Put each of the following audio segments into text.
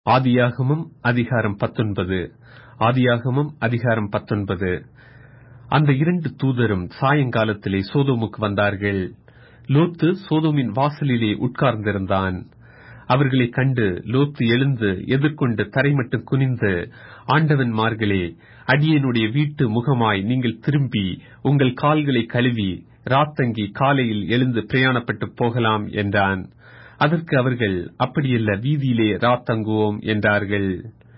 ஆதியாகமம் அதிகாரம் பத்தொன்பது ஆதியாகமம் அதிகாரம் பத்தொன்பது அந்த இரண்டு தூதரும் சாயங்காலத்திலே சோதோமுக்கு வந்தார்கள் லோத்து சோதோமின் வாசலிலே உட்கார்ந்திருந்தான் அவர்களைக் கண்டு லோத்து எழுந்து எதிர்கொண்டு தரைமட்டும் குனிந்து ஆண்டவன்மார்களே அடியனுடைய வீட்டு முகமாய் நீங்கள் திரும்பி உங்கள் கால்களை கழுவி ராத்தங்கி காலையில் எழுந்து பிரயாணப்பட்டு போகலாம் என்றான் அதற்கு அவர்கள் அப்படியல்ல வீதியிலே ராத்தங்குவோம் என்றார்கள்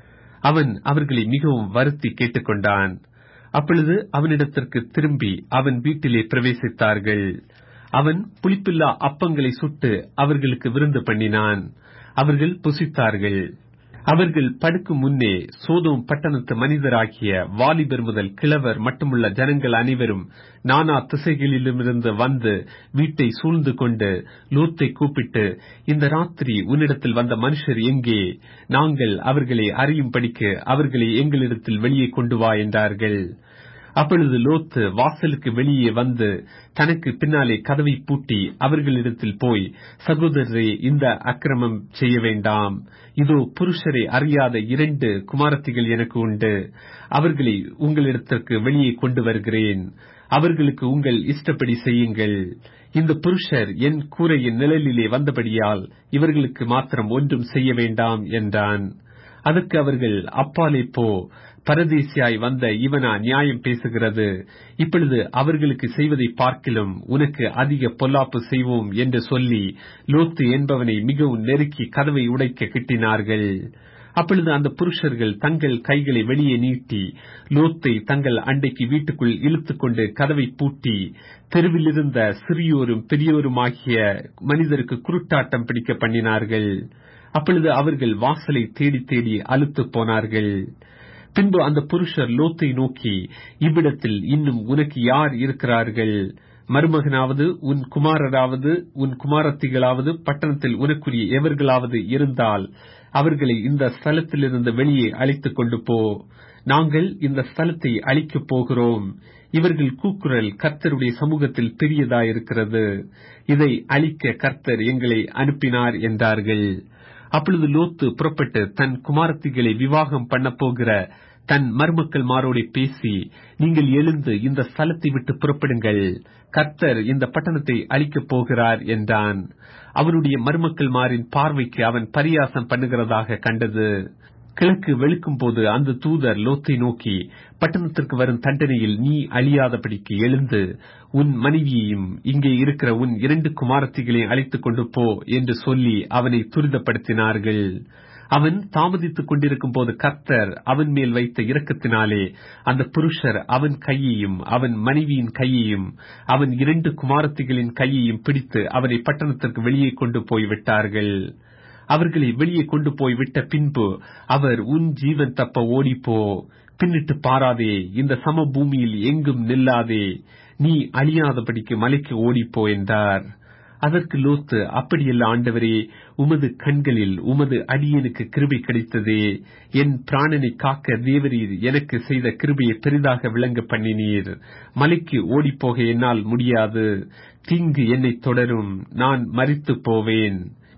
அவன் அவர்களை மிகவும் வருத்தி கேட்டுக்கொண்டான் அப்பொழுது அவனிடத்திற்கு திரும்பி அவன் வீட்டிலே பிரவேசித்தார்கள் அவன் புளிப்பில்லா அப்பங்களை சுட்டு அவர்களுக்கு விருந்து பண்ணினான் அவர்கள் புசித்தார்கள் அவர்கள் படுக்கும் முன்னே சோதோம் பட்டணத்து மனிதராகிய வாலிபர் முதல் கிழவர் மட்டுமுள்ள ஜனங்கள் அனைவரும் நானா திசைகளிலுமிருந்து வந்து வீட்டை சூழ்ந்து கொண்டு லோத்தை கூப்பிட்டு இந்த ராத்திரி உன்னிடத்தில் வந்த மனுஷர் எங்கே நாங்கள் அவர்களை அறியும்படிக்கு அவர்களை எங்களிடத்தில் வெளியே கொண்டு வா என்றார்கள் அப்பொழுது லோத்து வாசலுக்கு வெளியே வந்து தனக்கு பின்னாலே கதவை பூட்டி அவர்களிடத்தில் போய் சகோதரரே இந்த அக்கிரமம் செய்ய வேண்டாம் இதோ புருஷரை அறியாத இரண்டு குமாரத்திகள் எனக்கு உண்டு அவர்களை உங்களிடத்திற்கு வெளியே கொண்டு வருகிறேன் அவர்களுக்கு உங்கள் இஷ்டப்படி செய்யுங்கள் இந்த புருஷர் என் கூரையின் நிழலிலே வந்தபடியால் இவர்களுக்கு மாத்திரம் ஒன்றும் செய்ய வேண்டாம் என்றான் அதற்கு அவர்கள் அப்பாலே போ பரதேசியாய் வந்த இவனா நியாயம் பேசுகிறது இப்பொழுது அவர்களுக்கு செய்வதை பார்க்கிலும் உனக்கு அதிக பொல்லாப்பு செய்வோம் என்று சொல்லி லோத்து என்பவனை மிகவும் நெருக்கி கதவை உடைக்க கிட்டினார்கள் அப்பொழுது அந்த புருஷர்கள் தங்கள் கைகளை வெளியே நீட்டி லோத்தை தங்கள் அண்டைக்கு வீட்டுக்குள் இழுத்துக்கொண்டு கதவை பூட்டி தெருவிலிருந்த சிறியோரும் பெரியோருமாகிய மனிதருக்கு குருட்டாட்டம் பிடிக்க பண்ணினார்கள் அப்பொழுது அவர்கள் வாசலை தேடி தேடி அழுத்து போனார்கள் பின்பு அந்த புருஷர் லோத்தை நோக்கி இவ்விடத்தில் இன்னும் உனக்கு யார் இருக்கிறார்கள் மருமகனாவது உன் குமாரராவது உன் குமாரத்திகளாவது பட்டணத்தில் உனக்குரிய எவர்களாவது இருந்தால் அவர்களை இந்த ஸ்தலத்திலிருந்து வெளியே அழைத்துக் கொண்டு போ நாங்கள் இந்த ஸ்தலத்தை அழிக்கப் போகிறோம் இவர்கள் கூக்குரல் கர்த்தருடைய சமூகத்தில் பெரியதாயிருக்கிறது இதை அழிக்க கர்த்தர் எங்களை அனுப்பினார் என்றார்கள் அப்பொழுது லோத்து புறப்பட்டு தன் குமாரத்திகளை விவாகம் பண்ண போகிற தன் மருமக்கள் மாரோட பேசி நீங்கள் எழுந்து இந்த ஸ்தலத்தை விட்டு புறப்படுங்கள் கர்த்தர் இந்த பட்டணத்தை அழிக்கப் போகிறார் என்றான் அவனுடைய மருமக்கள் மாரின் பார்வைக்கு அவன் பரியாசம் பண்ணுகிறதாக கண்டது கிழக்கு வெளுக்கும் போது அந்த தூதர் லோத்தை நோக்கி பட்டணத்திற்கு வரும் தண்டனையில் நீ அழியாதபடிக்கு எழுந்து உன் மனைவியையும் இங்கே இருக்கிற உன் இரண்டு குமாரத்திகளையும் அழைத்துக் கொண்டு போ என்று சொல்லி அவனை துரிதப்படுத்தினார்கள் அவன் தாமதித்துக் கொண்டிருக்கும் போது கர்த்தர் அவன் மேல் வைத்த இரக்கத்தினாலே அந்த புருஷர் அவன் கையையும் அவன் மனைவியின் கையையும் அவன் இரண்டு குமாரத்திகளின் கையையும் பிடித்து அவனை பட்டணத்திற்கு வெளியே கொண்டு போய் விட்டார்கள் அவர்களை வெளியே கொண்டு போய் விட்ட பின்பு அவர் உன் ஜீவன் தப்ப ஓடிப்போ பின்னிட்டு பாராதே இந்த சம பூமியில் எங்கும் நில்லாதே நீ அழியாதபடிக்கு மலைக்கு ஓடிப்போ என்றார் அதற்கு லோத்து அப்படியல்ல ஆண்டவரே உமது கண்களில் உமது அடியனுக்கு கிருபை கிடைத்ததே என் பிராணனை காக்க தேவரீர் எனக்கு செய்த கிருபையை பெரிதாக விளங்க பண்ணினீர் மலைக்கு ஓடிப்போக என்னால் முடியாது தீங்கு என்னை தொடரும் நான் மறித்து போவேன்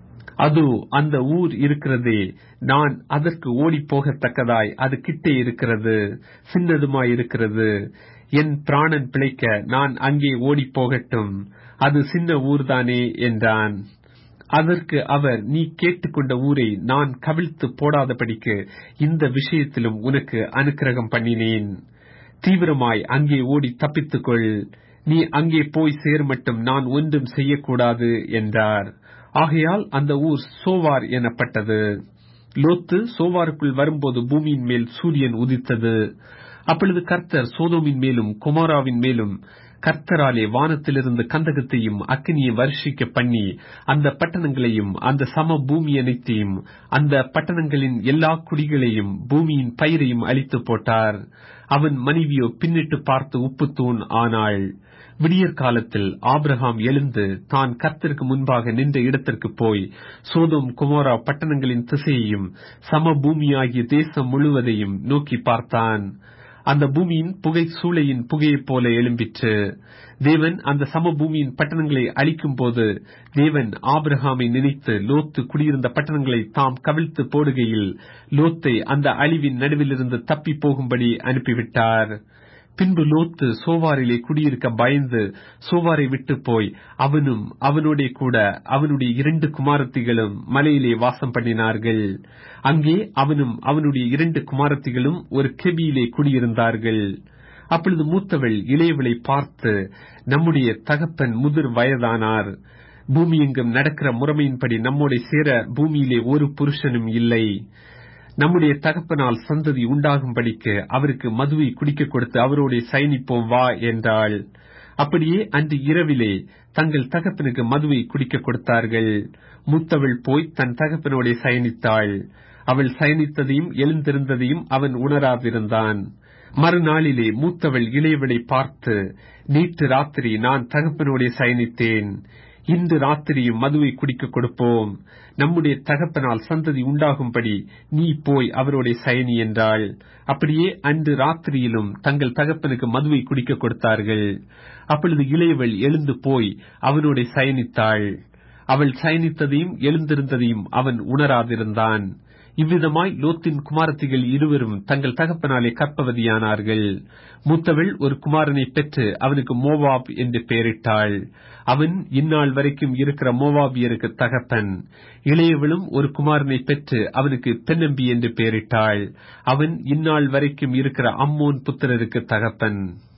அதோ அந்த ஊர் இருக்கிறதே நான் அதற்கு ஓடி போகத்தக்கதாய் அது கிட்டே இருக்கிறது சின்னதுமாய் இருக்கிறது என் பிராணன் பிழைக்க நான் அங்கே ஓடி போகட்டும் அது சின்ன ஊர்தானே என்றான் அதற்கு அவர் நீ கேட்டுக்கொண்ட ஊரை நான் கவிழ்த்து போடாதபடிக்கு இந்த விஷயத்திலும் உனக்கு அனுக்கிரகம் பண்ணினேன் தீவிரமாய் அங்கே ஓடி தப்பித்துக்கொள் நீ அங்கே போய் சேர் மட்டும் நான் ஒன்றும் செய்யக்கூடாது என்றார் ஆகையால் அந்த ஊர் சோவார் எனப்பட்டது லோத்து சோவாருக்குள் வரும்போது பூமியின் மேல் சூரியன் உதித்தது அப்பொழுது கர்த்தர் சோதோமின் மேலும் குமாராவின் மேலும் கர்த்தராலே வானத்திலிருந்து கந்தகத்தையும் அக்னியை வருஷிக்க பண்ணி அந்த பட்டணங்களையும் அந்த சம பூமி அனைத்தையும் அந்த பட்டணங்களின் எல்லா குடிகளையும் பூமியின் பயிரையும் அழித்து போட்டார் அவன் மனைவியோ பின்னிட்டு பார்த்து உப்புத்தூண் ஆனாள் விடியற் காலத்தில் ஆபிரகாம் எழுந்து தான் கர்த்தருக்கு முன்பாக நின்ற இடத்திற்கு போய் சோதோம் குமோரா பட்டணங்களின் திசையையும் சம பூமியாகிய தேசம் முழுவதையும் நோக்கி பார்த்தான் அந்த பூமியின் புகை சூளையின் புகையைப் போல எழும்பிற்று தேவன் அந்த சமபூமியின் பட்டணங்களை அழிக்கும் போது தேவன் ஆபிரகாமை நினைத்து லோத்து குடியிருந்த பட்டணங்களை தாம் கவிழ்த்து போடுகையில் லோத்தை அந்த அழிவின் நடுவிலிருந்து தப்பி போகும்படி அனுப்பிவிட்டார் பின்பு லோத்து சோவாரிலே குடியிருக்க பயந்து சோவாரை விட்டு போய் அவனும் அவனோட கூட அவனுடைய இரண்டு குமாரத்திகளும் மலையிலே வாசம் பண்ணினார்கள் அங்கே அவனும் அவனுடைய இரண்டு குமாரத்திகளும் ஒரு கெபியிலே குடியிருந்தார்கள் அப்பொழுது மூத்தவள் இளையவளை பார்த்து நம்முடைய தகப்பன் முதிர் வயதானார் பூமி எங்கும் நடக்கிற முறைமையின்படி நம்மோட சேர பூமியிலே ஒரு புருஷனும் இல்லை நம்முடைய தகப்பனால் சந்ததி உண்டாகும்படிக்கு அவருக்கு மதுவை குடிக்க கொடுத்து அவரோட சயனிப்போம் வா என்றாள் அப்படியே அன்று இரவிலே தங்கள் தகப்பனுக்கு மதுவை குடிக்க கொடுத்தார்கள் மூத்தவள் போய் தன் தகப்பனோட சயனித்தாள் அவள் சயனித்ததையும் எழுந்திருந்ததையும் அவன் உணராதிருந்தான் மறுநாளிலே மூத்தவள் இளையவளை பார்த்து நேற்று ராத்திரி நான் தகப்பனோட சயனித்தேன் இன்று ராத்திரியும் மதுவை குடிக்க கொடுப்போம் நம்முடைய தகப்பனால் சந்ததி உண்டாகும்படி நீ போய் அவரோட சயனி என்றாள் அப்படியே அன்று ராத்திரியிலும் தங்கள் தகப்பனுக்கு மதுவை குடிக்க கொடுத்தார்கள் அப்பொழுது இளையவள் எழுந்து போய் அவனோட சயனித்தாள் அவள் சயனித்ததையும் எழுந்திருந்ததையும் அவன் உணராதிருந்தான் இவ்விதமாய் லோத்தின் குமாரத்திகள் இருவரும் தங்கள் தகப்பனாலே கற்பவதியானார்கள் மூத்தவள் ஒரு குமாரனை பெற்று அவனுக்கு மோவாப் என்று பெயரிட்டாள் அவன் இந்நாள் வரைக்கும் இருக்கிற மோவாபியருக்கு தகப்பன் இளையவளும் ஒரு குமாரனை பெற்று அவனுக்கு தென்னம்பி என்று பெயரிட்டாள் அவன் இந்நாள் வரைக்கும் இருக்கிற அம்மோன் புத்திரருக்கு தகப்பன்